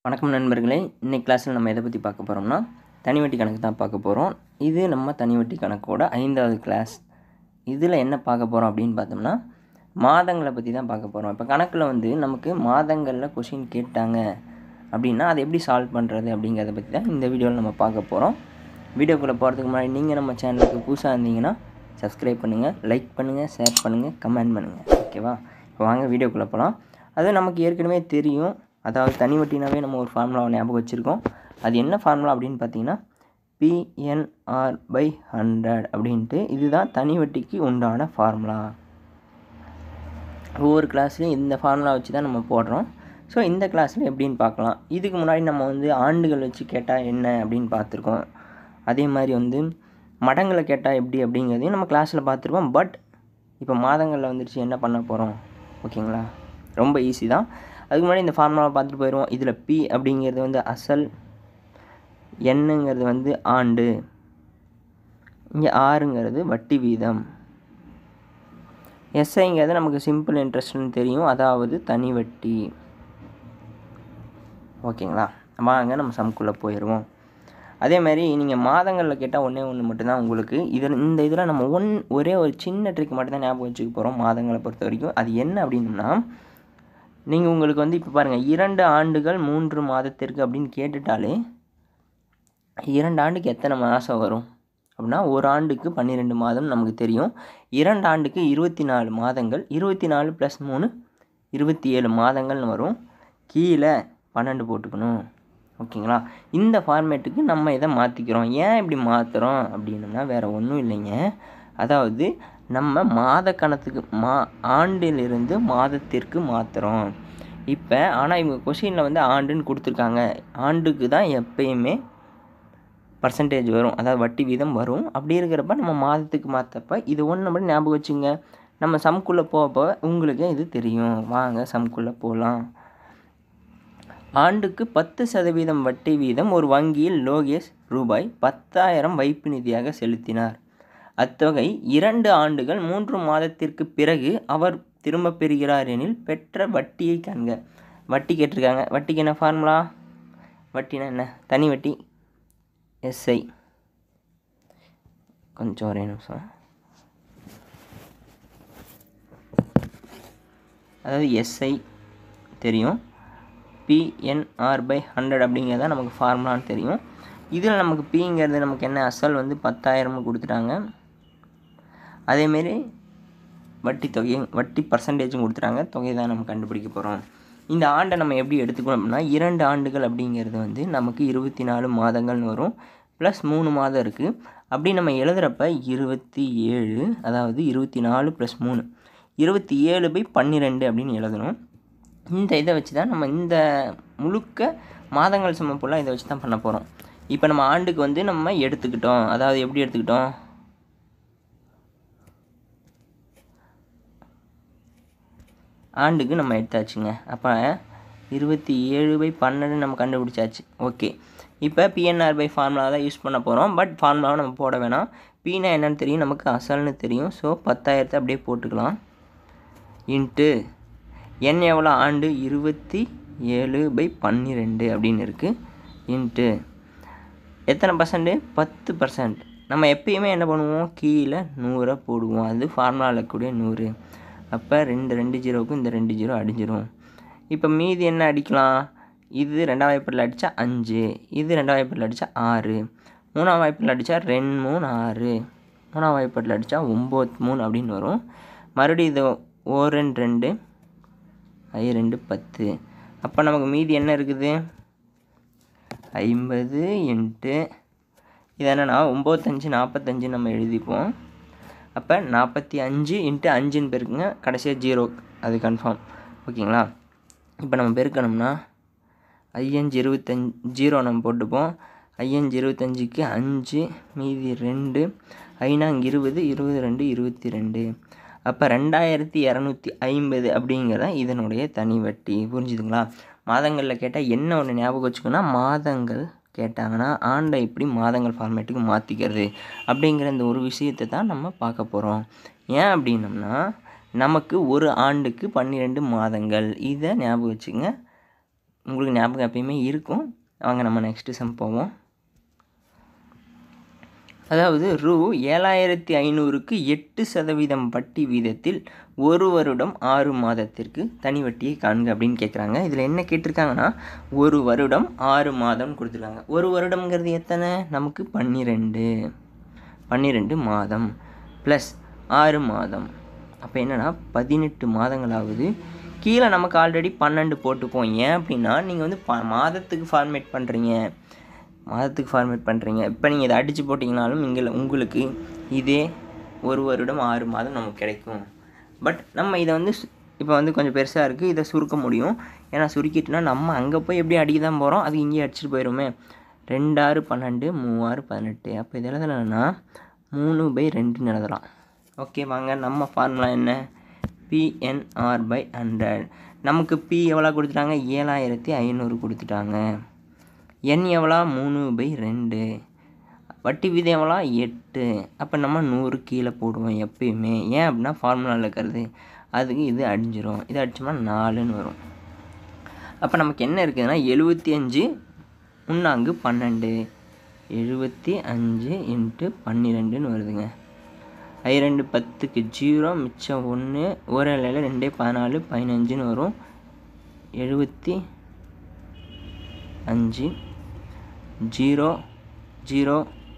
வணக்கம் நண்பர்களே இன்னைக்கு கிளாஸில் நம்ம எதை பற்றி பார்க்க போகிறோம்னா தனி வட்டி கணக்கு தான் பார்க்க போகிறோம் இது நம்ம தனி வட்டி கணக்கோட ஐந்தாவது கிளாஸ் இதில் என்ன பார்க்க போகிறோம் அப்படின்னு பார்த்தோம்னா மாதங்களை பற்றி தான் பார்க்க போகிறோம் இப்போ கணக்கில் வந்து நமக்கு மாதங்களில் கொஷின் கேட்டாங்க அப்படின்னா அதை எப்படி சால்வ் பண்ணுறது அப்படிங்கிறத பற்றி தான் இந்த வீடியோவில் நம்ம பார்க்க போகிறோம் வீடியோக்குள்ளே போகிறதுக்கு முன்னாடி நீங்கள் நம்ம சேனலுக்கு புதுசாக இருந்தீங்கன்னா சப்ஸ்கிரைப் பண்ணுங்கள் லைக் பண்ணுங்கள் ஷேர் பண்ணுங்கள் கமெண்ட் பண்ணுங்கள் ஓகேவா இப்போ வாங்க வீடியோக்குள்ளே போகலாம் அது நமக்கு ஏற்கனவே தெரியும் அதாவது தனி வட்டினாவே நம்ம ஒரு ஃபார்முலாவை ஞாபகம் வச்சுருக்கோம் அது என்ன ஃபார்முலா அப்படின்னு பார்த்தீங்கன்னா பிஎன்ஆர் பை ஹண்ட்ரட் அப்படின்ட்டு இதுதான் தனி வட்டிக்கு உண்டான ஃபார்முலா ஒவ்வொரு கிளாஸ்லையும் இந்த ஃபார்முலா வச்சு தான் நம்ம போடுறோம் ஸோ இந்த கிளாஸில் எப்படின்னு பார்க்கலாம் இதுக்கு முன்னாடி நம்ம வந்து ஆண்டுகள் வச்சு கேட்டால் என்ன அப்படின்னு பார்த்துருக்கோம் அதே மாதிரி வந்து மடங்களை கேட்டால் எப்படி அப்படிங்கிறதையும் நம்ம கிளாஸில் பார்த்துருக்கோம் பட் இப்போ மாதங்களில் வந்துருச்சு என்ன பண்ண போகிறோம் ஓகேங்களா ரொம்ப ஈஸி தான் அதுக்கு முன்னாடி இந்த ஃபார்முலாவை பார்த்துட்டு போயிடுவோம் இதில் பி அப்படிங்கிறது வந்து அசல் எண்ணுங்கிறது வந்து ஆண்டு இங்கே ஆறுங்கிறது வட்டி வீதம் எஸ்ஐங்கிறது நமக்கு சிம்பிள் இன்ட்ரெஸ்ட்னு தெரியும் அதாவது தனி வட்டி ஓகேங்களா வாங்க நம்ம சம்குள்ளே போயிடுவோம் அதே மாதிரி நீங்கள் மாதங்களில் கேட்டால் ஒன்றே ஒன்று மட்டும்தான் உங்களுக்கு இதில் இந்த இதில் நம்ம ஒன் ஒரே ஒரு சின்ன ட்ரிக் மட்டும் தான் ஞாபகம் வச்சுக்க போகிறோம் மாதங்களை பொறுத்த வரைக்கும் அது என்ன அப்படின்னா நீங்கள் உங்களுக்கு வந்து இப்போ பாருங்கள் இரண்டு ஆண்டுகள் மூன்று மாதத்திற்கு அப்படின்னு கேட்டுட்டாலே இரண்டு ஆண்டுக்கு எத்தனை மாதம் வரும் அப்படின்னா ஒரு ஆண்டுக்கு பன்னிரெண்டு மாதம் நமக்கு தெரியும் இரண்டு ஆண்டுக்கு இருபத்தி நாலு மாதங்கள் இருபத்தி நாலு ப்ளஸ் மூணு இருபத்தி ஏழு மாதங்கள்னு வரும் கீழே பன்னெண்டு போட்டுக்கணும் ஓகேங்களா இந்த ஃபார்மேட்டுக்கு நம்ம இதை மாற்றிக்கிறோம் ஏன் இப்படி மாற்றுறோம் அப்படின்னா வேறு ஒன்றும் இல்லைங்க அதாவது நம்ம மாத கணத்துக்கு மா ஆண்டிலிருந்து மாதத்திற்கு மாற்றுறோம் இப்போ ஆனால் இவங்க கொஷினில் வந்து ஆண்டுன்னு கொடுத்துருக்காங்க ஆண்டுக்கு தான் எப்பயுமே பர்சன்டேஜ் வரும் அதாவது வட்டி வீதம் வரும் அப்படி இருக்கிறப்ப நம்ம மாதத்துக்கு மாற்றப்ப இது ஒன்று மட்டும் ஞாபகம் வச்சுங்க நம்ம சம்குள்ளே போக போக உங்களுக்கு இது தெரியும் வாங்க சம்குள்ளே போகலாம் ஆண்டுக்கு பத்து சதவீதம் வட்டி வீதம் ஒரு வங்கியில் லோகேஷ் ரூபாய் பத்தாயிரம் வைப்பு நிதியாக செலுத்தினார் அத்தொகை இரண்டு ஆண்டுகள் மூன்று மாதத்திற்கு பிறகு அவர் திரும்ப பெறுகிறார் எனில் பெற்ற வட்டியை காண்க வட்டி கேட்டிருக்காங்க வட்டிக்கு என்ன ஃபார்முலா வட்டினா என்ன தனி வட்டி எஸ்ஐ கொஞ்சம் ஒரே நிமிஷம் அதாவது எஸ்ஐ தெரியும் பிஎன்ஆர் பை ஹண்ட்ரட் அப்படிங்கிறத நமக்கு ஃபார்முலான்னு தெரியும் இதில் நமக்கு பிங்கிறது நமக்கு என்ன அசல் வந்து பத்தாயிரம்னு கொடுத்துட்டாங்க அதேமாரி வட்டி தொகை வட்டி பர்சன்டேஜும் கொடுத்துட்டாங்க தொகையை தான் நம்ம கண்டுபிடிக்க போகிறோம் இந்த ஆண்டை நம்ம எப்படி எடுத்துக்கணும் அப்படின்னா இரண்டு ஆண்டுகள் அப்படிங்கிறது வந்து நமக்கு இருபத்தி நாலு மாதங்கள்னு வரும் ப்ளஸ் மூணு மாதம் இருக்குது அப்படி நம்ம எழுதுகிறப்ப இருபத்தி ஏழு அதாவது இருபத்தி நாலு ப்ளஸ் மூணு இருபத்தி ஏழு பை பன்னிரெண்டு அப்படின்னு எழுதணும் இந்த இதை வச்சு தான் நம்ம இந்த முழுக்க மாதங்கள் சம ஃபுல்லாக இதை வச்சு தான் பண்ண போகிறோம் இப்போ நம்ம ஆண்டுக்கு வந்து நம்ம எடுத்துக்கிட்டோம் அதாவது எப்படி எடுத்துக்கிட்டோம் ஆண்டுக்கு நம்ம எடுத்தாச்சுங்க அப்போ இருபத்தி ஏழு பை பன்னெண்டு நம்ம கண்டுபிடிச்சாச்சு ஓகே இப்போ பிஎன்ஆர் பை ஃபார்முலா தான் யூஸ் பண்ண போகிறோம் பட் ஃபார்முலாவை நம்ம போட வேணாம் பீனா என்னன்னு தெரியும் நமக்கு அசல்னு தெரியும் ஸோ பத்தாயிரத்தை அப்படியே போட்டுக்கலாம் இன்ட்டு என் எவ்வளோ ஆண்டு இருபத்தி ஏழு பை பன்னிரெண்டு அப்படின்னு இருக்குது இன்ட்டு எத்தனை பர்சன்ட்டு பத்து பர்சன்ட் நம்ம எப்பயுமே என்ன பண்ணுவோம் கீழே நூறை போடுவோம் அது ஃபார்முலாவில் இருக்கக்கூடிய நூறு அப்போ ரெண்டு ரெண்டு ஜீரோவுக்கும் இந்த ரெண்டு ஜீரோ அடிஞ்சிரும் இப்போ மீதி என்ன அடிக்கலாம் இது ரெண்டாம் வாய்ப்பில் அடித்தா அஞ்சு இது ரெண்டாம் வாய்ப்பில் அடித்தா ஆறு மூணாம் வாய்ப்பில் அடித்தா ரெண்டு மூணு ஆறு மூணாம் வாய்ப்பில் அடித்தா ஒம்பது மூணு அப்படின்னு வரும் மறுபடியும் இது ஓ ரெண்டு ரெண்டு ஐ ரெண்டு பத்து அப்போ நமக்கு மீதி என்ன இருக்குது ஐம்பது இன்ட்டு இது என்னென்னா ஒம்பத்தஞ்சு நாற்பத்தஞ்சு நம்ம எழுதிப்போம் அப்போ நாற்பத்தி அஞ்சு இன்ட்டு அஞ்சுன்னு பெருக்குங்க கடைசியாக ஜீரோ அது கன்ஃபார்ம் ஓகேங்களா இப்போ நம்ம பெருக்கணும்னா ஐயஞ்சு இருபத்தஞ்சு ஜீரோ நம்ம போட்டுப்போம் ஐயஞ்சு இருபத்தஞ்சுக்கு அஞ்சு மீதி ரெண்டு ஐநாங்க இருபது இருபது ரெண்டு இருபத்தி ரெண்டு அப்போ ரெண்டாயிரத்தி இரநூத்தி ஐம்பது அப்படிங்கிறத இதனுடைய தனி வட்டி புரிஞ்சுதுங்களா மாதங்களில் கேட்டால் என்ன ஒன்று ஞாபகம் வச்சுக்கோன்னா மாதங்கள் கேட்டாங்கன்னா ஆண்டை எப்படி மாதங்கள் ஃபார்மேட்டுக்கு மாற்றிக்கிறது அப்படிங்கிற இந்த ஒரு விஷயத்தை தான் நம்ம பார்க்க போகிறோம் ஏன் அப்படின்னம்னா நமக்கு ஒரு ஆண்டுக்கு பன்னிரெண்டு மாதங்கள் இதை ஞாபகம் வச்சுங்க உங்களுக்கு ஞாபகம் எப்பயுமே இருக்கும் வாங்க நம்ம நெக்ஸ்ட்டு சம் போவோம் அதாவது ரூ ஏழாயிரத்தி ஐநூறுக்கு எட்டு சதவீதம் வட்டி வீதத்தில் ஒரு வருடம் ஆறு மாதத்திற்கு தனி வட்டியை காண்க அப்படின்னு கேட்குறாங்க இதில் என்ன கேட்டிருக்காங்கன்னா ஒரு வருடம் ஆறு மாதம் கொடுத்துருக்காங்க ஒரு வருடம்ங்கிறது எத்தனை நமக்கு பன்னிரெண்டு பன்னிரெண்டு மாதம் ப்ளஸ் ஆறு மாதம் அப்போ என்னென்னா பதினெட்டு மாதங்களாவது கீழே நமக்கு ஆல்ரெடி பன்னெண்டு போட்டுப்போம் ஏன் அப்படின்னா நீங்கள் வந்து ப மாதத்துக்கு ஃபார்மேட் பண்ணுறீங்க மாதத்துக்கு ஃபார்மேட் பண்ணுறீங்க இப்போ நீங்கள் இதை அடித்து போட்டிங்கனாலும் இங்கே உங்களுக்கு இதே ஒரு வருடம் ஆறு மாதம் நமக்கு கிடைக்கும் பட் நம்ம இதை வந்து இப்போ வந்து கொஞ்சம் பெருசாக இருக்குது இதை சுருக்க முடியும் ஏன்னா சுருக்கிட்டுனா நம்ம அங்கே போய் எப்படி அடிக்க தான் போகிறோம் அது இங்கேயே அடிச்சுட்டு போயிடுமே ரெண்டாறு பன்னெண்டு மூவாறு பதினெட்டு அப்போ இது எழுதலைன்னா மூணு பை ரெண்டுன்னு எழுதலாம் ஓகே வாங்க நம்ம ஃபார்முலா என்ன பிஎன்ஆர் பை ஹண்ட்ரட் நமக்கு பி எவ்வளோ கொடுத்துட்டாங்க ஏழாயிரத்தி ஐநூறு கொடுத்துட்டாங்க என் எவ்வளோ மூணு பை ரெண்டு வட்டி வீதம் எவ்வளோ எட்டு அப்போ நம்ம நூறு கீழே போடுவோம் எப்பயுமே ஏன் அப்படின்னா ஃபார்முலாவில் இருக்கிறது அதுக்கு இது அடிஞ்சிரும் இது அடிச்சோம்னா நாலுன்னு வரும் அப்போ நமக்கு என்ன இருக்குதுன்னா எழுபத்தி அஞ்சு முன்னாங்கு பன்னெண்டு எழுபத்தி அஞ்சு இன்ட்டு பன்னிரெண்டுன்னு வருதுங்க ஐ ரெண்டு பத்துக்கு ஜீரோ மிச்சம் ஒன்று ஒரு இலையில் ரெண்டே பதினாலு பதினஞ்சுன்னு வரும் எழுபத்தி அஞ்சு ஜீரோ ஜீரோ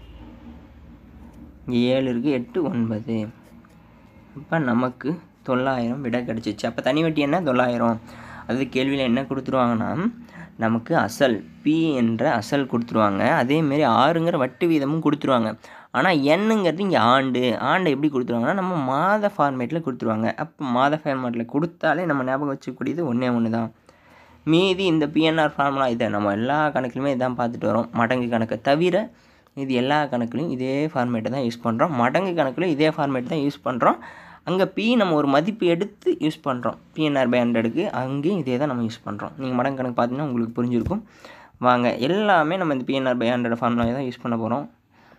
இங்கே ஏழு இருக்குது எட்டு ஒன்பது இப்போ நமக்கு தொள்ளாயிரம் விட கிடச்சிச்சு அப்போ தனி வட்டி என்ன தொள்ளாயிரம் அது கேள்வியில் என்ன கொடுத்துருவாங்கன்னா நமக்கு அசல் பி என்ற அசல் கொடுத்துருவாங்க அதேமாரி ஆறுங்கிற வட்டி வீதமும் கொடுத்துருவாங்க ஆனால் என்னங்கிறது இங்கே ஆண்டு ஆண்டை எப்படி கொடுத்துருவாங்கன்னா நம்ம மாத ஃபார்மேட்டில் கொடுத்துருவாங்க அப்போ மாத ஃபார்மேட்டில் கொடுத்தாலே நம்ம ஞாபகம் வச்சுக்கூடியது ஒன்றே ஒன்று தான் மீதி இந்த பிஎன்ஆர் ஃபார்முலா இதை நம்ம எல்லா கணக்குலையுமே இதான் பார்த்துட்டு வரோம் மடங்கு கணக்கை தவிர இது எல்லா கணக்குலையும் இதே ஃபார்மேட்டை தான் யூஸ் பண்ணுறோம் மடங்கு கணக்குலையும் இதே ஃபார்மேட் தான் யூஸ் பண்ணுறோம் அங்கே பி நம்ம ஒரு மதிப்பு எடுத்து யூஸ் பண்ணுறோம் பிஎன்ஆர் பை ஹண்ட்ரடுக்கு அங்கேயும் இதே தான் நம்ம யூஸ் பண்ணுறோம் நீங்கள் மடங்கு கணக்கு பார்த்தீங்கன்னா உங்களுக்கு புரிஞ்சிருக்கும் வாங்க எல்லாமே நம்ம இந்த பிஎன்ஆர் பை ஹண்ட்ரட் ஃபார்முலாவை தான் யூஸ் பண்ண போகிறோம்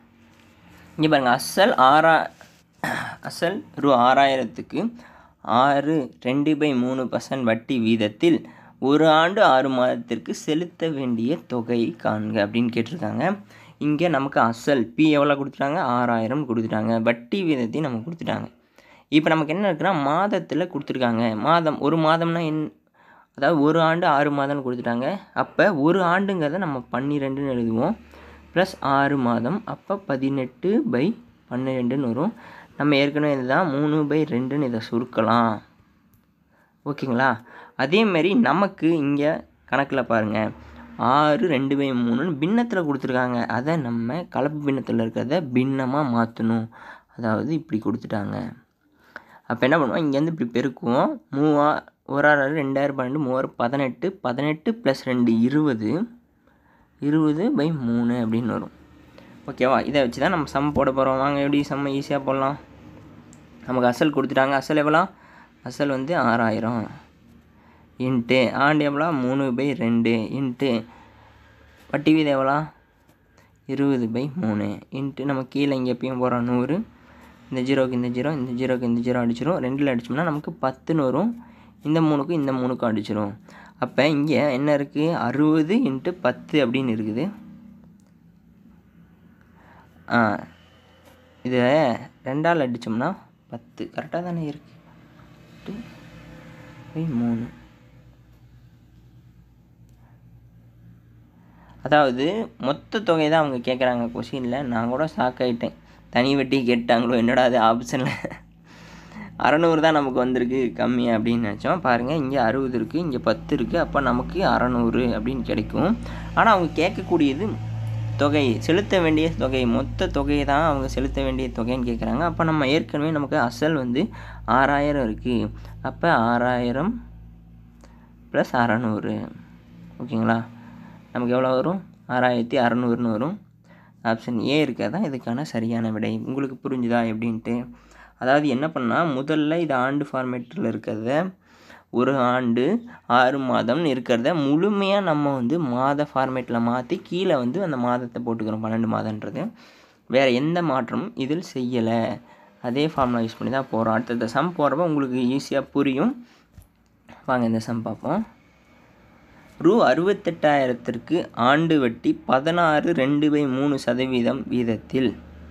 இங்கே பாருங்கள் அசல் ஆறா அசல் ரூ ஆறாயிரத்துக்கு ஆறு ரெண்டு பை மூணு பர்சன்ட் வட்டி வீதத்தில் ஒரு ஆண்டு ஆறு மாதத்திற்கு செலுத்த வேண்டிய தொகை காண்க அப்படின்னு கேட்டிருக்காங்க இங்கே நமக்கு அசல் பி எவ்வளோ கொடுத்துட்டாங்க ஆறாயிரம் கொடுத்துட்டாங்க வட்டி வீதத்தையும் நமக்கு கொடுத்துட்டாங்க இப்போ நமக்கு என்ன இருக்குன்னா மாதத்தில் கொடுத்துருக்காங்க மாதம் ஒரு மாதம்னா என் அதாவது ஒரு ஆண்டு ஆறு மாதம்னு கொடுத்துட்டாங்க அப்போ ஒரு ஆண்டுங்கிறத நம்ம பன்னிரெண்டுன்னு எழுதுவோம் ப்ளஸ் ஆறு மாதம் அப்போ பதினெட்டு பை பன்னிரெண்டுன்னு வரும் நம்ம ஏற்கனவே இதுதான் மூணு பை ரெண்டுன்னு இதை சுருக்கலாம் ஓகேங்களா அதேமாரி நமக்கு இங்கே கணக்கில் பாருங்கள் ஆறு ரெண்டு பை மூணுன்னு பின்னத்தில் கொடுத்துருக்காங்க அதை நம்ம கலப்பு பின்னத்தில் இருக்கிறத பின்னமாக மாற்றணும் அதாவது இப்படி கொடுத்துட்டாங்க அப்போ என்ன பண்ணுவோம் இங்கேருந்து இப்படி பெருக்குவோம் மூவா ஒரு ஆறு ரெண்டாயிரம் பன்னெண்டு மூவாயிரம் பதினெட்டு பதினெட்டு ப்ளஸ் ரெண்டு இருபது இருபது பை மூணு அப்படின்னு வரும் ஓகேவா இதை வச்சு தான் நம்ம சம் போட போகிறோம் வாங்க எப்படி சம்ம ஈஸியாக போடலாம் நமக்கு அசல் கொடுத்துட்டாங்க அசல் எவ்வளோ அசல் வந்து ஆறாயிரம் இன்ட்டு ஆண்டு எவ்வளோ மூணு பை ரெண்டு இன்ட்டு வட்டி வீதம் எவ்வளோ இருபது பை மூணு இன்ட்டு நம்ம கீழே இங்கே எப்பயும் போகிறோம் நூறு இந்த ஜீரோக்கு இந்த ஜீரோ இந்த ஜீரோக்கு இந்த ஜீரோ அடிச்சிரும் ரெண்டில் அடிச்சோம்னா நமக்கு பத்துன்னு வரும் இந்த மூணுக்கும் இந்த மூணுக்கும் அடிச்சிரும் அப்போ இங்கே என்ன இருக்குது அறுபது இன்ட்டு பத்து அப்படின்னு இருக்குது ஆ இதை ரெண்டால் அடித்தோம்னா பத்து கரெக்டாக தானே இருக்குது பை மூணு அதாவது மொத்த தொகை தான் அவங்க கேட்குறாங்க கொஷினில் நான் கூட ஷாக் ஆகிட்டேன் தனி வட்டி கேட்டாங்களோ என்னடா அது ஆப்ஷனில் அறநூறு தான் நமக்கு வந்திருக்கு கம்மி அப்படின்னு நினச்சோம் பாருங்கள் இங்கே அறுபது இருக்குது இங்கே பத்து இருக்குது அப்போ நமக்கு அறநூறு அப்படின்னு கிடைக்கும் ஆனால் அவங்க கேட்கக்கூடியது தொகை செலுத்த வேண்டிய தொகை மொத்த தொகையை தான் அவங்க செலுத்த வேண்டிய தொகைன்னு கேட்குறாங்க அப்போ நம்ம ஏற்கனவே நமக்கு அசல் வந்து ஆறாயிரம் இருக்குது அப்போ ஆறாயிரம் ப்ளஸ் அறநூறு ஓகேங்களா நமக்கு எவ்வளோ வரும் ஆறாயிரத்தி அறநூறுன்னு வரும் ஆப்ஷன் ஏ இருக்கிறது தான் இதுக்கான சரியான விடை உங்களுக்கு புரிஞ்சுதா எப்படின்ட்டு அதாவது என்ன பண்ணால் முதல்ல இது ஆண்டு ஃபார்மேட்டில் இருக்கிறத ஒரு ஆண்டு ஆறு மாதம்னு இருக்கிறத முழுமையாக நம்ம வந்து மாத ஃபார்மேட்டில் மாற்றி கீழே வந்து அந்த மாதத்தை போட்டுக்கிறோம் பன்னெண்டு மாதன்றது வேறு எந்த மாற்றமும் இதில் செய்யலை அதே ஃபார்முலா யூஸ் பண்ணி தான் போகிறோம் அடுத்தடுத்த சம் போகிறப்ப உங்களுக்கு ஈஸியாக புரியும் வாங்க இந்த சம் பார்ப்போம் ரூ அறுபத்தெட்டாயிரத்திற்கு ஆண்டு வட்டி பதினாறு ரெண்டு பை மூணு சதவீதம் வீதத்தில்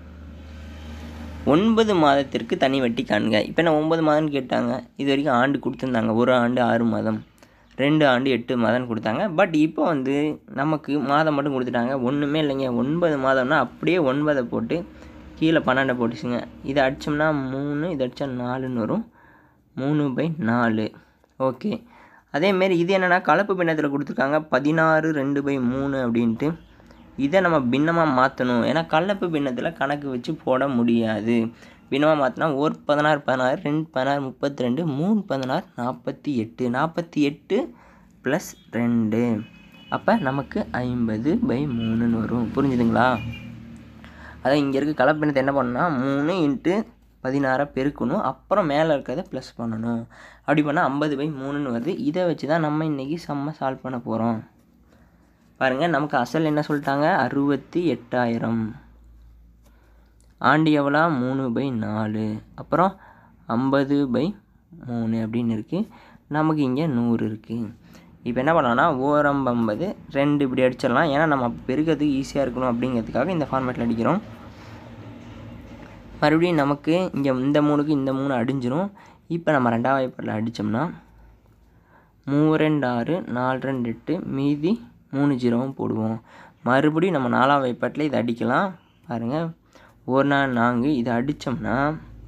ஒன்பது மாதத்திற்கு தனி வட்டி காண்க இப்போ நான் ஒன்பது மாதம்னு கேட்டாங்க இது வரைக்கும் ஆண்டு கொடுத்துருந்தாங்க ஒரு ஆண்டு ஆறு மாதம் ரெண்டு ஆண்டு எட்டு மாதம் கொடுத்தாங்க பட் இப்போ வந்து நமக்கு மாதம் மட்டும் கொடுத்துட்டாங்க ஒன்றுமே இல்லைங்க ஒன்பது மாதம்னா அப்படியே ஒன்பதை போட்டு கீழே பன்னெண்டை போட்டுச்சுங்க இதை அடித்தோம்னா மூணு இதை அடித்தா நாலுன்னு வரும் மூணு பை நாலு ஓகே அதேமாரி இது என்னென்னா கலப்பு பின்னத்தில் கொடுத்துருக்காங்க பதினாறு ரெண்டு பை மூணு அப்படின்ட்டு இதை நம்ம பின்னமாக மாற்றணும் ஏன்னா கலப்பு பின்னத்தில் கணக்கு வச்சு போட முடியாது பின்னமாக மாற்றினா ஒரு பதினாறு பதினாறு ரெண்டு பதினாறு முப்பத்தி ரெண்டு மூணு பதினாறு நாற்பத்தி எட்டு நாற்பத்தி எட்டு ப்ளஸ் ரெண்டு அப்போ நமக்கு ஐம்பது பை மூணுன்னு வரும் புரிஞ்சுதுங்களா அதான் இங்கே இருக்க கலப்பினத்தை என்ன பண்ணணும்னா மூணு இன்ட்டு பதினாறை பெருக்கணும் அப்புறம் மேலே இருக்கிறத ப்ளஸ் பண்ணணும் அப்படி பண்ணால் ஐம்பது பை மூணுன்னு வருது இதை வச்சு தான் நம்ம இன்றைக்கி செம்ம சால்வ் பண்ண போகிறோம் பாருங்கள் நமக்கு அசல் என்ன சொல்லிட்டாங்க அறுபத்தி எட்டாயிரம் ஆண்டு எவ்வளோ மூணு பை நாலு அப்புறம் ஐம்பது பை மூணு அப்படின்னு இருக்குது நமக்கு இங்கே நூறு இருக்குது இப்போ என்ன பண்ணலாம்னா ஓரம்பம்பது ரெண்டு இப்படி அடிச்சிடலாம் ஏன்னா நம்ம பெருக்கிறதுக்கு ஈஸியாக இருக்கணும் அப்படிங்கிறதுக்காக இந்த ஃபார்மேட்டில் அடிக்கிறோம் மறுபடியும் நமக்கு இங்கே இந்த மூணுக்கு இந்த மூணு அடிஞ்சிரும் இப்போ நம்ம ரெண்டாவது வாய்ப்பாட்டில் அடித்தோம்னா மூணு ரெண்டு ஆறு நாலு ரெண்டு எட்டு மீதி மூணு ஜீரோவும் போடுவோம் மறுபடியும் நம்ம நாலாம் வாய்ப்பாட்டில் இதை அடிக்கலாம் பாருங்கள் ஒரு நாள் நான்கு இதை அடித்தோம்னா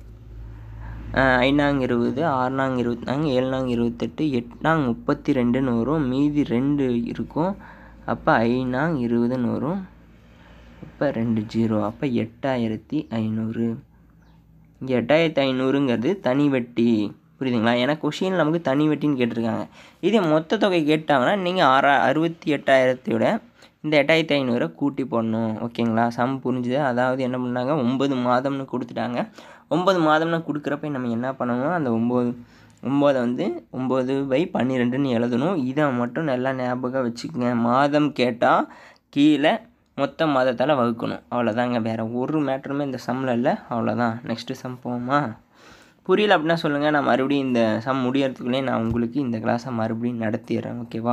ஐநாங்க இருபது ஆறுநாங்க இருபத்தாங்க ஏழுநாங்க இருபத்தெட்டு எட்நாங்க முப்பத்தி ரெண்டுன்னு வரும் மீதி ரெண்டு இருக்கும் அப்போ ஐநாங் இருபதுன்னு வரும் இப்போ ரெண்டு ஜீரோ அப்போ எட்டாயிரத்தி ஐநூறு இங்கே எட்டாயிரத்தி ஐநூறுங்கிறது தனி வட்டி புரியுதுங்களா ஏன்னா கொஷின் நமக்கு தனி வட்டின்னு கேட்டிருக்காங்க இதே மொத்த தொகை கேட்டாங்கன்னா நீங்கள் ஆறா அறுபத்தி எட்டாயிரத்தையோட இந்த எட்டாயிரத்தி ஐநூறை கூட்டி போடணும் ஓகேங்களா சம் புரிஞ்சுது அதாவது என்ன பண்ணாங்க ஒம்பது மாதம்னு கொடுத்துட்டாங்க ஒம்பது மாதம்னு கொடுக்குறப்ப நம்ம என்ன பண்ணணும் அந்த ஒம்பது ஒம்போதை வந்து ஒம்பது பை பன்னிரெண்டுன்னு எழுதணும் இதை மட்டும் நல்லா ஞாபகம் வச்சுக்கோங்க மாதம் கேட்டால் கீழே மொத்த மாதத்தால் வகுக்கணும் அவ்வளோதாங்க வேறு ஒரு மேட்டருமே இந்த சம்மில் இல்லை அவ்வளோதான் நெக்ஸ்ட்டு சம் போவோமா புரியல அப்படின்னா சொல்லுங்கள் நான் மறுபடியும் இந்த சம் முடியறதுக்குள்ளே நான் உங்களுக்கு இந்த கிளாஸை மறுபடியும் நடத்திடுறேன் ஓகேவா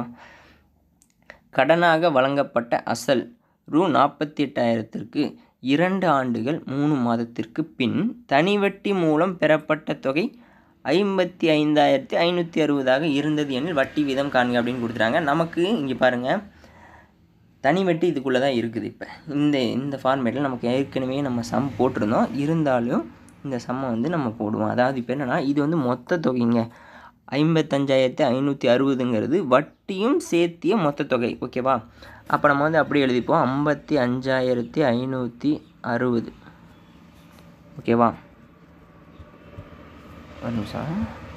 கடனாக வழங்கப்பட்ட அசல் ரூ நாற்பத்தி எட்டாயிரத்திற்கு இரண்டு ஆண்டுகள் மூணு மாதத்திற்கு பின் தனி வட்டி மூலம் பெறப்பட்ட தொகை ஐம்பத்தி ஐந்தாயிரத்தி ஐநூற்றி அறுபதாக இருந்தது எனில் வட்டி வீதம் காண்க அப்படின்னு கொடுத்துட்டாங்க நமக்கு இங்கே பாருங்கள் தனி வட்டி இதுக்குள்ளே தான் இருக்குது இப்போ இந்த இந்த ஃபார்மேட்டில் நமக்கு ஏற்கனவே நம்ம சம் போட்டிருந்தோம் இருந்தாலும் இந்த சம்மை வந்து நம்ம போடுவோம் அதாவது இப்போ என்னென்னா இது வந்து மொத்த தொகைங்க ஐம்பத்தஞ்சாயிரத்தி ஐநூற்றி அறுபதுங்கிறது வட்டியும் சேர்த்திய மொத்த தொகை ஓகேவா அப்போ நம்ம வந்து அப்படி எழுதிப்போம் ஐம்பத்தி அஞ்சாயிரத்தி ஐநூற்றி அறுபது ஓகேவா ஒரு நிமிஷம்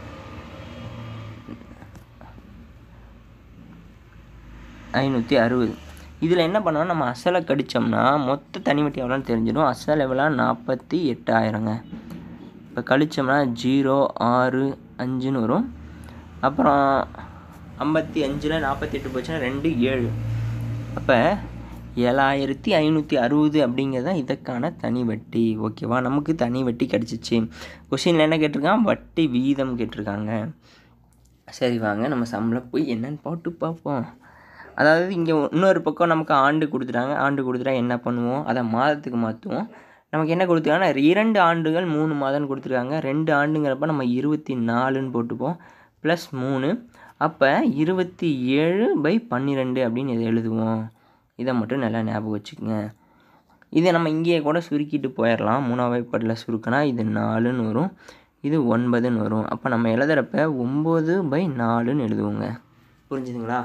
ஐநூற்றி அறுபது இதில் என்ன பண்ணோம் நம்ம அசலை கடித்தோம்னா மொத்த தனி வட்டி எவ்வளோன்னு தெரிஞ்சிடும் அசல் எவ்வளோ நாற்பத்தி எட்டாயிரங்க இப்போ கழிச்சோம்னா ஜீரோ ஆறு அஞ்சுன்னு வரும் அப்புறம் ஐம்பத்தி அஞ்சில் நாற்பத்தி எட்டு போச்சுன்னா ரெண்டு ஏழு அப்போ ஏழாயிரத்தி ஐநூற்றி அறுபது அப்படிங்கிறது தான் இதற்கான தனி வட்டி ஓகேவா நமக்கு தனி வட்டி கிடச்சிச்சு கொஷினில் என்ன கேட்டிருக்கான் வட்டி வீதம் கேட்டிருக்காங்க சரி வாங்க நம்ம சம்பளம் போய் என்னன்னு போட்டு பார்ப்போம் அதாவது இங்கே இன்னொரு பக்கம் நமக்கு ஆண்டு கொடுத்துட்டாங்க ஆண்டு கொடுத்துட்டா என்ன பண்ணுவோம் அதை மாதத்துக்கு மாற்றுவோம் நமக்கு என்ன கொடுத்துருக்காங்கன்னா இரண்டு ஆண்டுகள் மூணு மாதம்னு கொடுத்துருக்காங்க ரெண்டு ஆண்டுங்கிறப்ப நம்ம இருபத்தி நாலுன்னு போட்டுப்போம் ப்ளஸ் மூணு அப்போ இருபத்தி ஏழு பை பன்னிரெண்டு அப்படின்னு இதை எழுதுவோம் இதை மட்டும் நல்லா ஞாபகம் வச்சுக்கோங்க இதை நம்ம இங்கேயே கூட சுருக்கிட்டு போயிடலாம் மூணாவது பட்டில் சுருக்கினா இது நாலுன்னு வரும் இது ஒன்பதுன்னு வரும் அப்போ நம்ம எழுதுகிறப்ப ஒம்பது பை நாலுன்னு எழுதுவோங்க புரிஞ்சுதுங்களா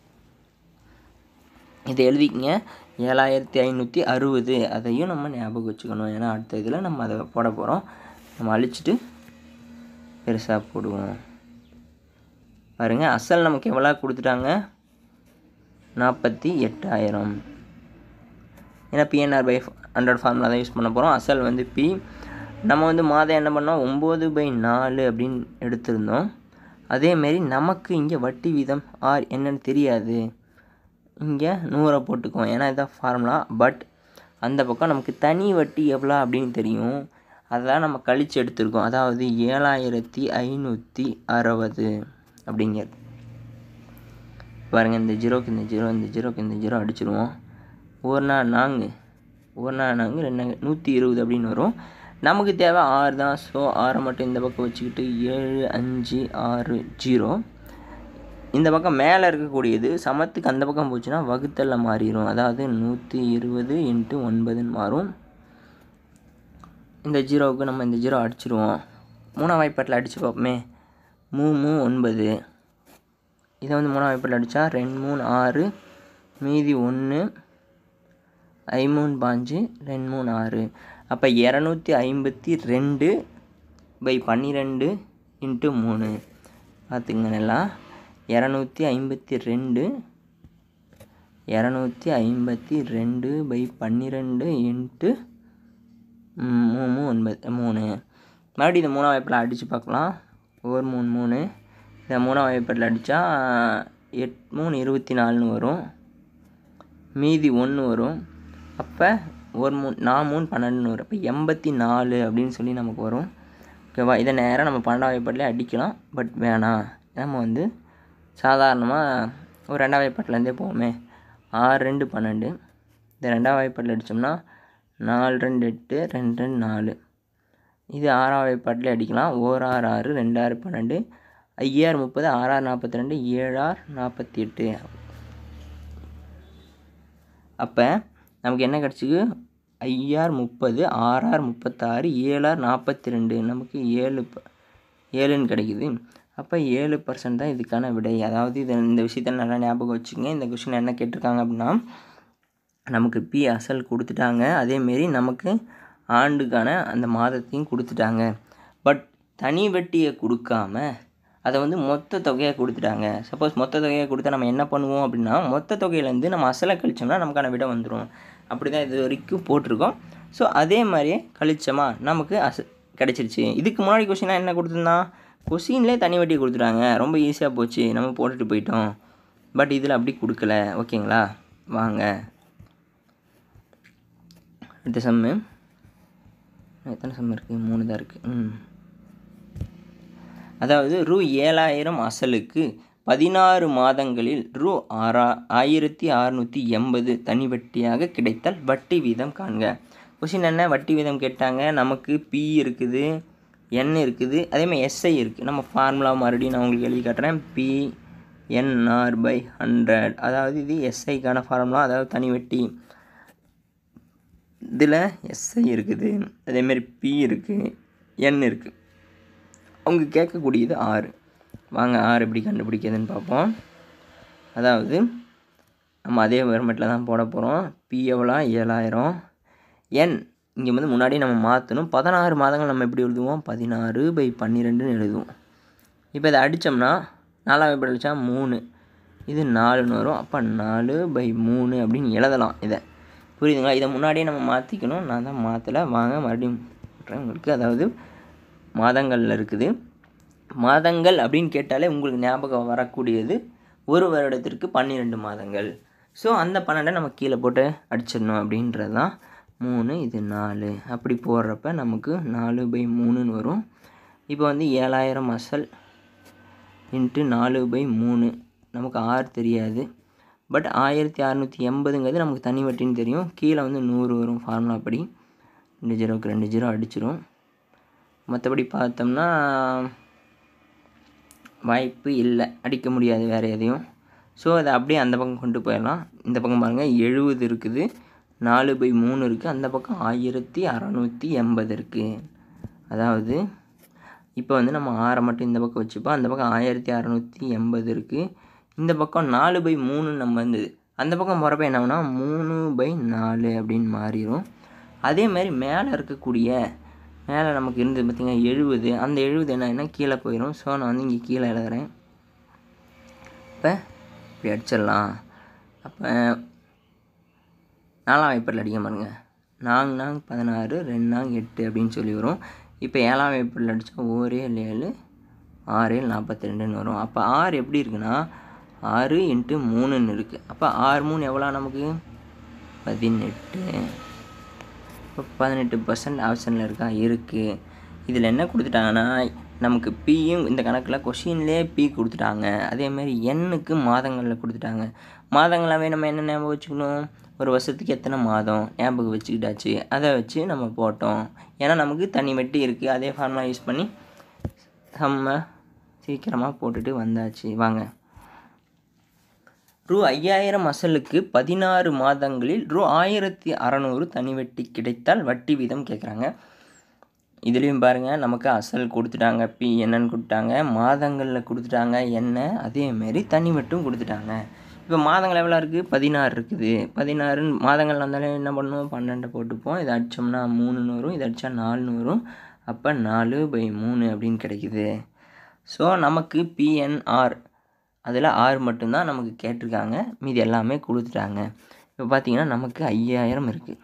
இதை எழுதிக்கங்க ஏழாயிரத்தி ஐநூற்றி அறுபது அதையும் நம்ம ஞாபகம் வச்சுக்கணும் ஏன்னா அடுத்த இதில் நம்ம அதை போட போகிறோம் நம்ம அழிச்சிட்டு பெருசாக போடுவோம் பாருங்கள் அசல் நமக்கு எவ்வளோ கொடுத்துட்டாங்க நாற்பத்தி எட்டாயிரம் ஏன்னா பிஎன்ஆர் பை ஹண்ட்ரட் ஃபார்முலா தான் யூஸ் பண்ண போகிறோம் அசல் வந்து பி நம்ம வந்து மாதம் என்ன பண்ணோம் ஒம்பது பை நாலு அப்படின்னு எடுத்திருந்தோம் அதேமாரி நமக்கு இங்கே வட்டி வீதம் ஆர் என்னன்னு தெரியாது இங்கே நூறை போட்டுக்குவோம் ஏன்னா இதுதான் ஃபார்முலா பட் அந்த பக்கம் நமக்கு தனி வட்டி எவ்வளோ அப்படின்னு தெரியும் அதெல்லாம் நம்ம கழித்து எடுத்திருக்கோம் அதாவது ஏழாயிரத்தி ஐநூற்றி அறுபது அப்படிங்கிறது பாருங்கள் இந்த ஜீரோக்கு இந்த ஜீரோ இந்த ஜீரோக்கு இந்த ஜீரோ அடிச்சிருவோம் ஒரு நாள் நான்கு ஒரு நாள் நான்கு ரெண்டு நான்கு நூற்றி இருபது அப்படின்னு வரும் நமக்கு தேவை ஆறு தான் ஸோ ஆறை மட்டும் இந்த பக்கம் வச்சுக்கிட்டு ஏழு அஞ்சு ஆறு ஜீரோ இந்த பக்கம் மேலே இருக்கக்கூடியது சமத்துக்கு அந்த பக்கம் போச்சுன்னா வகுத்தலில் மாறிடும் அதாவது நூற்றி இருபது இன்ட்டு ஒன்பதுன்னு மாறும் இந்த ஜீரோவுக்கு நம்ம இந்த ஜீரோ அடிச்சிருவோம் மூணாம் வாய்ப்பாட்டில் அடித்து பார்ப்போமே மூ மூ ஒன்பது இதை வந்து மூணாம் வாய்ப்பாட்டில் அடித்தா ரெண்டு மூணு ஆறு மீதி ஒன்று ஐமூணு பாஞ்சு ரெண்டு மூணு ஆறு அப்போ இரநூத்தி ஐம்பத்தி ரெண்டு பை பன்னிரெண்டு இன்ட்டு மூணு பார்த்துங்க நல்லா இரநூத்தி ஐம்பத்தி ரெண்டு இரநூத்தி ஐம்பத்தி ரெண்டு பை பன்னிரெண்டு இன்ட்டு மூணு ஒன்பது மூணு மறுபடியும் இந்த மூணாம் வாய்ப்பில் அடித்து பார்க்கலாம் ஒரு மூணு மூணு இந்த மூணாம் வாய்ப்பில் அடித்தா எட் மூணு இருபத்தி நாலுன்னு வரும் மீதி ஒன்று வரும் அப்போ ஒரு மூணு நான் மூணு பன்னெண்டுன்னு வரும் அப்போ எண்பத்தி நாலு அப்படின்னு சொல்லி நமக்கு வரும் ஓகேவா இதை நேராக நம்ம பன்னெண்டாம் வாய்ப்பாட்டிலே அடிக்கலாம் பட் வேணாம் நம்ம வந்து சாதாரணமாக ஒரு ரெண்டாம் வாய்ப்பாட்டிலேருந்தே போவோமே ஆறு ரெண்டு பன்னெண்டு இந்த ரெண்டாம் வாய்ப்பாட்டில் அடித்தோம்னா நாலு ரெண்டு எட்டு ரெண்டு ரெண்டு நாலு இது ஆறாம் வாய்ப்பாட்டிலே அடிக்கலாம் ஓர் ஆறு ஆறு ரெண்டு ஆறு பன்னெண்டு ஐயாறு முப்பது ஆறாறு நாற்பத்தி ரெண்டு ஏழாறு நாற்பத்தி எட்டு அப்போ நமக்கு என்ன கிடச்சிக்கு ஐஆர் முப்பது ஆர்ஆர் முப்பத்தாறு ஏழார் நாற்பத்தி ரெண்டு நமக்கு ஏழு ப- ஏழுன்னு கிடைக்குது அப்போ ஏழு பர்சன்ட் தான் இதுக்கான விடை அதாவது இது இந்த விஷயத்த நல்லா ஞாபகம் வச்சுக்கங்க இந்த கொஷின் என்ன கேட்டிருக்காங்க அப்படின்னா நமக்கு பி அசல் கொடுத்துட்டாங்க அதேமாரி நமக்கு ஆண்டுக்கான அந்த மாதத்தையும் கொடுத்துட்டாங்க பட் தனி வட்டியை கொடுக்காம அதை வந்து மொத்த தொகையாக கொடுத்துட்டாங்க சப்போஸ் மொத்த தொகையாக கொடுத்தா நம்ம என்ன பண்ணுவோம் அப்படின்னா மொத்த தொகையிலேருந்து நம்ம அசலை கழிச்சோம்னா நமக்கான விடை வந்துடும் அப்படி தான் இது வரைக்கும் போட்டிருக்கோம் ஸோ அதே மாதிரியே கழிச்சோமா நமக்கு அச கிடச்சிருச்சு இதுக்கு முன்னாடி கொஷினாக என்ன கொடுத்துருந்தான் கொஷின்லேயே தனி வட்டி கொடுத்துட்டாங்க ரொம்ப ஈஸியாக போச்சு நம்ம போட்டுட்டு போயிட்டோம் பட் இதில் அப்படி கொடுக்கல ஓகேங்களா வாங்க அடுத்த சம்மு எத்தனை சம் இருக்குது மூணு தான் இருக்குது ம் அதாவது ரூ ஏழாயிரம் அசலுக்கு பதினாறு மாதங்களில் ரூ ஆறா ஆயிரத்தி அறநூற்றி எண்பது தனி வட்டியாக கிடைத்தால் வட்டி வீதம் காண்க கொஷின் என்ன வட்டி வீதம் கேட்டாங்க நமக்கு பி இருக்குது என் இருக்குது அதேமாதிரி எஸ்ஐ இருக்குது நம்ம ஃபார்முலா மறுபடியும் நான் உங்களுக்கு எழுதி காட்டுறேன் பி என்ஆர் பை ஹண்ட்ரட் அதாவது இது எஸ்ஐக்கான ஃபார்முலா அதாவது தனி வட்டி இதில் எஸ்ஐ இருக்குது அதேமாரி பி இருக்குது என் இருக்குது அவங்க கேட்கக்கூடியது ஆறு வாங்க ஆறு எப்படி கண்டுபிடிக்கிறதுன்னு பார்ப்போம் அதாவது நம்ம அதே வெர்மெட்டில் தான் போட போகிறோம் பி எவ்வளோ ஏழாயிரம் என் இங்கே வந்து முன்னாடி நம்ம மாற்றணும் பதினாறு மாதங்கள் நம்ம எப்படி எழுதுவோம் பதினாறு பை பன்னிரெண்டுன்னு எழுதுவோம் இப்போ இதை அடித்தோம்னா நாலாம் எப்படி அடித்தா மூணு இது நாலுன்னு வரும் அப்போ நாலு பை மூணு அப்படின்னு எழுதலாம் இதை புரியுதுங்களா இதை முன்னாடியே நம்ம மாற்றிக்கணும் நான் தான் மாற்றலை வாங்க மறுபடியும் சொல்கிறேன் உங்களுக்கு அதாவது மாதங்களில் இருக்குது மாதங்கள் அப்படின்னு கேட்டாலே உங்களுக்கு ஞாபகம் வரக்கூடியது ஒரு வருடத்திற்கு பன்னிரெண்டு மாதங்கள் ஸோ அந்த பன்னெண்டை நம்ம கீழே போட்டு அடிச்சிடணும் அப்படின்றது தான் மூணு இது நாலு அப்படி போடுறப்ப நமக்கு நாலு பை மூணுன்னு வரும் இப்போ வந்து ஏழாயிரம் அசல் இன்ட்டு நாலு பை மூணு நமக்கு ஆறு தெரியாது பட் ஆயிரத்தி அறநூற்றி எண்பதுங்கிறது நமக்கு தனி வட்டின்னு தெரியும் கீழே வந்து நூறு வரும் ஃபார்முலா படி ரெண்டு ஜீரோக்கு ரெண்டு ஜீரோ அடிச்சிரும் மற்றபடி பார்த்தோம்னா வாய்ப்பு இல்லை அடிக்க முடியாது வேறு எதையும் ஸோ அதை அப்படியே அந்த பக்கம் கொண்டு போயிடலாம் இந்த பக்கம் பாருங்கள் எழுபது இருக்குது நாலு பை மூணு இருக்குது அந்த பக்கம் ஆயிரத்தி அறநூற்றி எண்பது இருக்குது அதாவது இப்போ வந்து நம்ம ஆறை மட்டும் இந்த பக்கம் வச்சுப்போம் அந்த பக்கம் ஆயிரத்தி அறநூற்றி எண்பது இருக்குது இந்த பக்கம் நாலு பை மூணு நம்ம இருந்தது அந்த பக்கம் போகிறப்ப என்ன ஆகும்னா மூணு பை நாலு அப்படின்னு மாறிடும் அதே மாதிரி மேலே இருக்கக்கூடிய மேலே நமக்கு இருந்தது பார்த்திங்கன்னா எழுபது அந்த எழுபது என்ன கீழே போயிடும் ஸோ நான் வந்து இங்கே கீழே எழுதுறேன் இப்போ இப்படி அடிச்சிடலாம் அப்போ நாலாம் வாய்ப்பாட்டில் அடிக்க பாருங்க நாங் நாங் பதினாறு ரெண்டு நாங் எட்டு அப்படின்னு சொல்லி வரும் இப்போ ஏழாம் வாய்ப்பாட்டில் அடித்தா ஓரே ஏழு ஆறு ஏழு நாற்பத்தி ரெண்டுன்னு வரும் அப்போ ஆறு எப்படி இருக்குன்னா ஆறு இன்ட்டு மூணுன்னு இருக்குது அப்போ ஆறு மூணு எவ்வளோ நமக்கு பதினெட்டு இப்போ பதினெட்டு பர்சன்ட் ஆப்ஷனில் இருக்கா இருக்குது இதில் என்ன கொடுத்துட்டாங்கன்னா நமக்கு பியும் இந்த கணக்கில் கொஷின்லேயே பி கொடுத்துட்டாங்க அதேமாதிரி எண்ணுக்கு மாதங்களில் கொடுத்துட்டாங்க மாதங்களாகவே நம்ம என்ன ஞாபகம் வச்சுக்கணும் ஒரு வருஷத்துக்கு எத்தனை மாதம் ஞாபகம் வச்சுக்கிட்டாச்சு அதை வச்சு நம்ம போட்டோம் ஏன்னா நமக்கு தனி வெட்டி இருக்குது அதே ஃபார்முலா யூஸ் பண்ணி நம்ம சீக்கிரமாக போட்டுட்டு வந்தாச்சு வாங்க ரூ ஐயாயிரம் அசலுக்கு பதினாறு மாதங்களில் ரூ ஆயிரத்தி அறநூறு தனி வட்டி கிடைத்தால் வட்டி வீதம் கேட்குறாங்க இதுலேயும் பாருங்கள் நமக்கு அசல் கொடுத்துட்டாங்க பி என்னன்னு கொடுத்துட்டாங்க மாதங்களில் கொடுத்துட்டாங்க என்ன அதேமாரி தனி வட்டும் கொடுத்துட்டாங்க இப்போ மாதங்கள் எவ்வளோ இருக்குது பதினாறு இருக்குது பதினாறு மாதங்கள் வந்தாலே என்ன பண்ணுவோம் பன்னெண்டை போட்டுப்போம் இதை அடித்தோம்னா மூணுன்னு வரும் இதை அடித்தா நாலுன்னு வரும் அப்போ நாலு பை மூணு அப்படின்னு கிடைக்குது ஸோ நமக்கு பிஎன்ஆர் அதில் ஆறு மட்டும்தான் நமக்கு கேட்டிருக்காங்க மீதி எல்லாமே கொடுத்துட்டாங்க இப்போ பார்த்தீங்கன்னா நமக்கு ஐயாயிரம் இருக்குது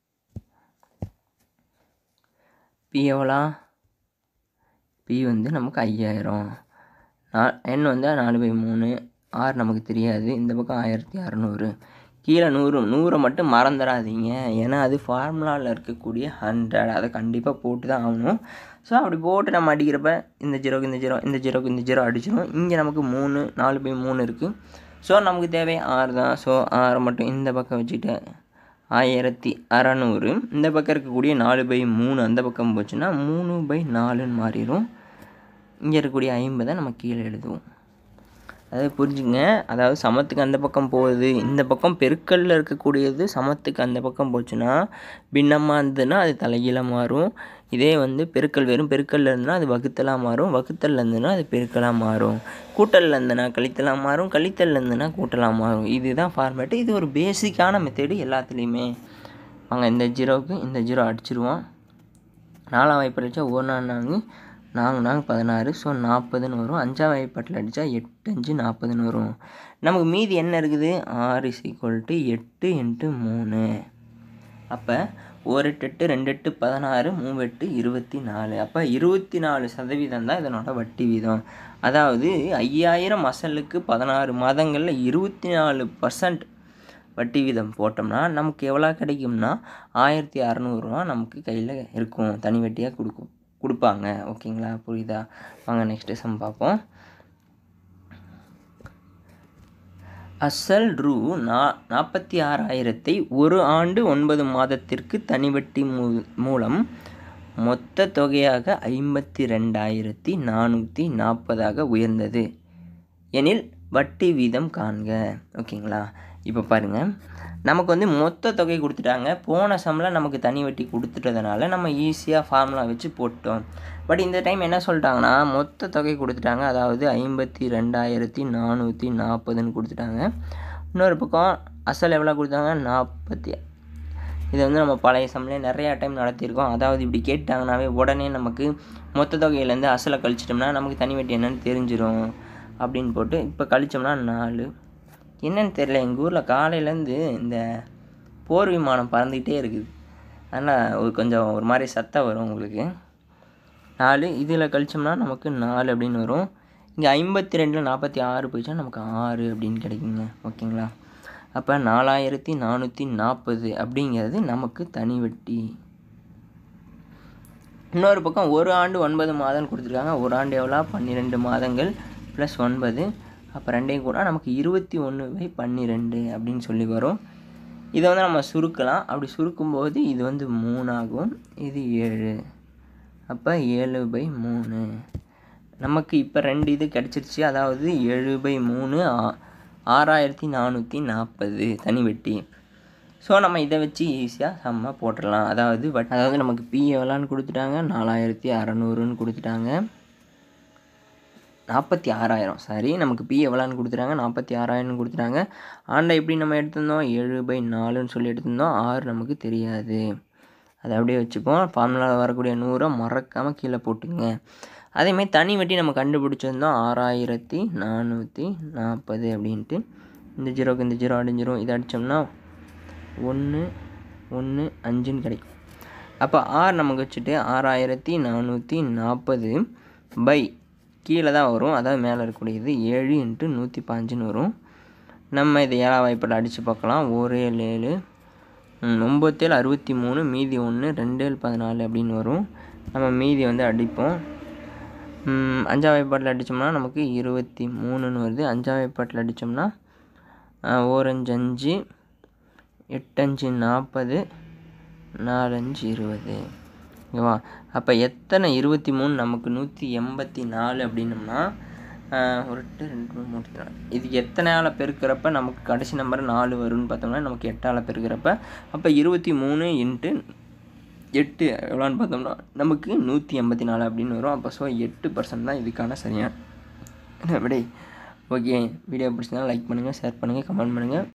பி எவ்வளோ பி வந்து நமக்கு ஐயாயிரம் நா எண் வந்து நாலு பை மூணு ஆறு நமக்கு தெரியாது இந்த பக்கம் ஆயிரத்தி அறநூறு கீழே நூறு நூறை மட்டும் மறந்துடாதீங்க ஏன்னா அது ஃபார்முலாவில் இருக்கக்கூடிய ஹண்ட்ரட் அதை கண்டிப்பாக போட்டு தான் ஆகணும் ஸோ அப்படி போட்டு நம்ம அடிக்கிறப்ப இந்த ஜீரோக்கு இந்த ஜீரோ இந்த ஜீரோக்கு இந்த ஜீரோ அடிச்சிடும் இங்கே நமக்கு மூணு நாலு பை மூணு இருக்குது ஸோ நமக்கு தேவை ஆறு தான் ஸோ ஆறை மட்டும் இந்த பக்கம் வச்சுட்டு ஆயிரத்தி அறநூறு இந்த பக்கம் இருக்கக்கூடிய நாலு பை மூணு அந்த பக்கம் போச்சுன்னா மூணு பை நாலுன்னு மாறிடும் இங்கே இருக்கக்கூடிய ஐம்பதை நம்ம கீழே எழுதுவோம் அதாவது புரிஞ்சுங்க அதாவது சமத்துக்கு அந்த பக்கம் போகுது இந்த பக்கம் பெருக்கல்ல இருக்கக்கூடியது சமத்துக்கு அந்த பக்கம் போச்சுன்னா பின்னமாக இருந்ததுன்னா அது தலைகீழாக மாறும் இதே வந்து பெருக்கல் வெறும் பெருக்கல்ல இருந்ததுன்னா அது வகுத்தலாக மாறும் வகுத்தல்ல இருந்ததுன்னா அது பெருக்கலாக மாறும் கூட்டல்ல இருந்ததுன்னா கழித்தலாக மாறும் கழித்தல்ல இருந்ததுன்னா கூட்டலாக மாறும் இதுதான் ஃபார்மேட்டு இது ஒரு பேசிக்கான மெத்தேடு எல்லாத்துலேயுமே வாங்க இந்த ஜீரோவுக்கு இந்த ஜீரோ அடிச்சிருவோம் நாலாம் வாய்ப்பு அடித்தா ஒரு நாள் நாங்கள் நாங்கள் நாங்கள் பதினாறு ஸோ நாற்பதுன்னு வரும் அஞ்சாம் வாய்ப்பாட்டில் அடித்தா எட்டு அஞ்சு நாற்பதுன்னு வரும் நமக்கு மீதி என்ன இருக்குது ஆறு இஸ் ஈக்குவல் டு எட்டு இன்ட்டு மூணு அப்போ ஒரு எட்டு எட்டு ரெண்டு எட்டு பதினாறு மூணு எட்டு இருபத்தி நாலு அப்போ இருபத்தி நாலு சதவீதம் தான் இதனோட வட்டி வீதம் அதாவது ஐயாயிரம் அசலுக்கு பதினாறு மாதங்களில் இருபத்தி நாலு பர்சன்ட் வட்டி வீதம் போட்டோம்னா நமக்கு எவ்வளோ கிடைக்கும்னா ஆயிரத்தி அறநூறுவா நமக்கு கையில் இருக்கும் தனி வட்டியாக கொடுக்கும் கொடுப்பாங்க ஓகேங்களா புரியுதா வாங்க நெக்ஸ்ட் சம் பார்ப்போம் அசல் ரூ நா நாற்பத்தி ஆறாயிரத்தை ஒரு ஆண்டு ஒன்பது மாதத்திற்கு தனி வட்டி மூ மூலம் மொத்த தொகையாக ஐம்பத்தி ரெண்டாயிரத்தி நானூற்றி நாற்பதாக உயர்ந்தது எனில் வட்டி வீதம் காண்க ஓகேங்களா இப்போ பாருங்கள் நமக்கு வந்து மொத்த தொகை கொடுத்துட்டாங்க போன சம்பளம் நமக்கு தனி வட்டி கொடுத்துட்டதுனால நம்ம ஈஸியாக ஃபார்முலா வச்சு போட்டோம் பட் இந்த டைம் என்ன சொல்லிட்டாங்கன்னா மொத்த தொகை கொடுத்துட்டாங்க அதாவது ஐம்பத்தி ரெண்டாயிரத்தி நானூற்றி நாற்பதுன்னு கொடுத்துட்டாங்க இன்னொரு பக்கம் அசல் எவ்வளோ கொடுத்தாங்க நாற்பத்தி இது வந்து நம்ம பழைய சம்பளம் நிறையா டைம் நடத்தியிருக்கோம் அதாவது இப்படி கேட்டாங்கனாவே உடனே நமக்கு மொத்த தொகையிலேருந்து அசலை கழிச்சிட்டோம்னா நமக்கு தனி வட்டி என்னன்னு தெரிஞ்சிடும் அப்படின்னு போட்டு இப்போ கழிச்சோம்னா நாலு என்னன்னு தெரியல எங்கள் ஊரில் காலையிலேருந்து இந்த போர் விமானம் பறந்துக்கிட்டே இருக்குது அதனால் ஒரு கொஞ்சம் ஒரு மாதிரி சத்தம் வரும் உங்களுக்கு நாலு இதில் கழிச்சோம்னா நமக்கு நாலு அப்படின்னு வரும் இங்கே ஐம்பத்தி ரெண்டில் நாற்பத்தி ஆறு போயிடுச்சுன்னா நமக்கு ஆறு அப்படின்னு கிடைக்குங்க ஓகேங்களா அப்போ நாலாயிரத்தி நானூற்றி நாற்பது அப்படிங்கிறது நமக்கு தனி வட்டி இன்னொரு பக்கம் ஒரு ஆண்டு ஒன்பது மாதம் கொடுத்துருக்காங்க ஒரு ஆண்டு எவ்வளோ பன்னிரெண்டு மாதங்கள் ப்ளஸ் ஒன்பது அப்போ ரெண்டையும் கூட நமக்கு இருபத்தி ஒன்று பை பன்னிரெண்டு அப்படின்னு சொல்லி வரும் இதை வந்து நம்ம சுருக்கலாம் அப்படி சுருக்கும்போது இது வந்து மூணாகும் இது ஏழு அப்போ ஏழு பை மூணு நமக்கு இப்போ ரெண்டு இது கிடச்சிருச்சு அதாவது ஏழு பை மூணு ஆ- ஆறாயிரத்தி நானூற்றி நாற்பது தனி வெட்டி ஸோ நம்ம இதை வச்சு ஈஸியாக செம்ம போட்டுடலாம் அதாவது வட் அதாவது நமக்கு பி எவ்வளோன்னு கொடுத்துட்டாங்க நாலாயிரத்தி அறநூறுன்னு கொடுத்துட்டாங்க நாற்பத்தி ஆறாயிரம் சாரி நமக்கு பி எவ்வளோன்னு கொடுத்துட்டாங்க நாற்பத்தி ஆறாயிரம்னு கொடுத்துட்டாங்க ஆண்டை எப்படி நம்ம எடுத்திருந்தோம் ஏழு பை நாலுன்னு சொல்லி எடுத்திருந்தோம் ஆறு நமக்கு தெரியாது அதை அப்படியே வச்சுப்போம் ஃபார்முலாவில் வரக்கூடிய நூறை மறக்காமல் கீழே போட்டுங்க அதேமாதிரி தனி வட்டி நம்ம கண்டுபிடிச்சிருந்தோம் ஆறாயிரத்தி நானூற்றி நாற்பது அப்படின்ட்டு இந்த ஜீரோக்கு இந்த ஜீரோ அடிஞ்சிரும் இதை அடித்தோம்னா ஒன்று ஒன்று அஞ்சுன்னு கிடைக்கும் அப்போ ஆறு நமக்கு வச்சுட்டு ஆறாயிரத்தி நானூற்றி நாற்பது பை கீழே தான் வரும் அதாவது மேலே இருக்கக்கூடியது ஏழு இன்ட்டு நூற்றி பாஞ்சுன்னு வரும் நம்ம இதை ஏழாம் வாய்ப்பில் அடித்து பார்க்கலாம் ஒரு ஏழு ஏழு ம், ஒம்பத்தேழு அறுபத்தி மூணு மீதி ஒன்று ரெண்டு ஏழு பதினாலு அப்படின்னு வரும் நம்ம மீதி வந்து அடிப்போம் ம், அஞ்சாம் வாய்ப்பாட்டில் அடித்தோம்னா நமக்கு இருபத்தி மூணுன்னு வருது அஞ்சாம் வாய்ப்பாட்டில் அடித்தோம்னா ஓரஞ்சு அஞ்சு எட்டஞ்சு நாற்பது நாலஞ்சு இருபது ஓகேவா அப்போ எத்தனை இருபத்தி மூணு நமக்கு நூற்றி எண்பத்தி நாலு அப்படின்னம்னா ஆஹ், ஒரு எட்டு ரெண்டு மூணு மூணு நாலு இது எத்தனையால் பெருக்கிறப்ப நமக்கு கடைசி நம்பர் நாலு வரும்னு பார்த்தோம்னா நமக்கு எட்டால் பெருக்கிறப்ப அப்போ இருபத்தி மூணு இன்ட்டு எட்டு எவ்வளோன்னு பார்த்தோம்னா நமக்கு நூற்றி எண்பத்தி நாலு அப்படின்னு வரும் அப்போ ஸோ எட்டு பர்சன்ட் தான் இதுக்கான சரியான விடை ஓகே வீடியோ பிடிச்சிருந்தா லைக் பண்ணுங்கள் ஷேர் பண்ணுங்கள் கமெண்ட் பண்ணுங்கள்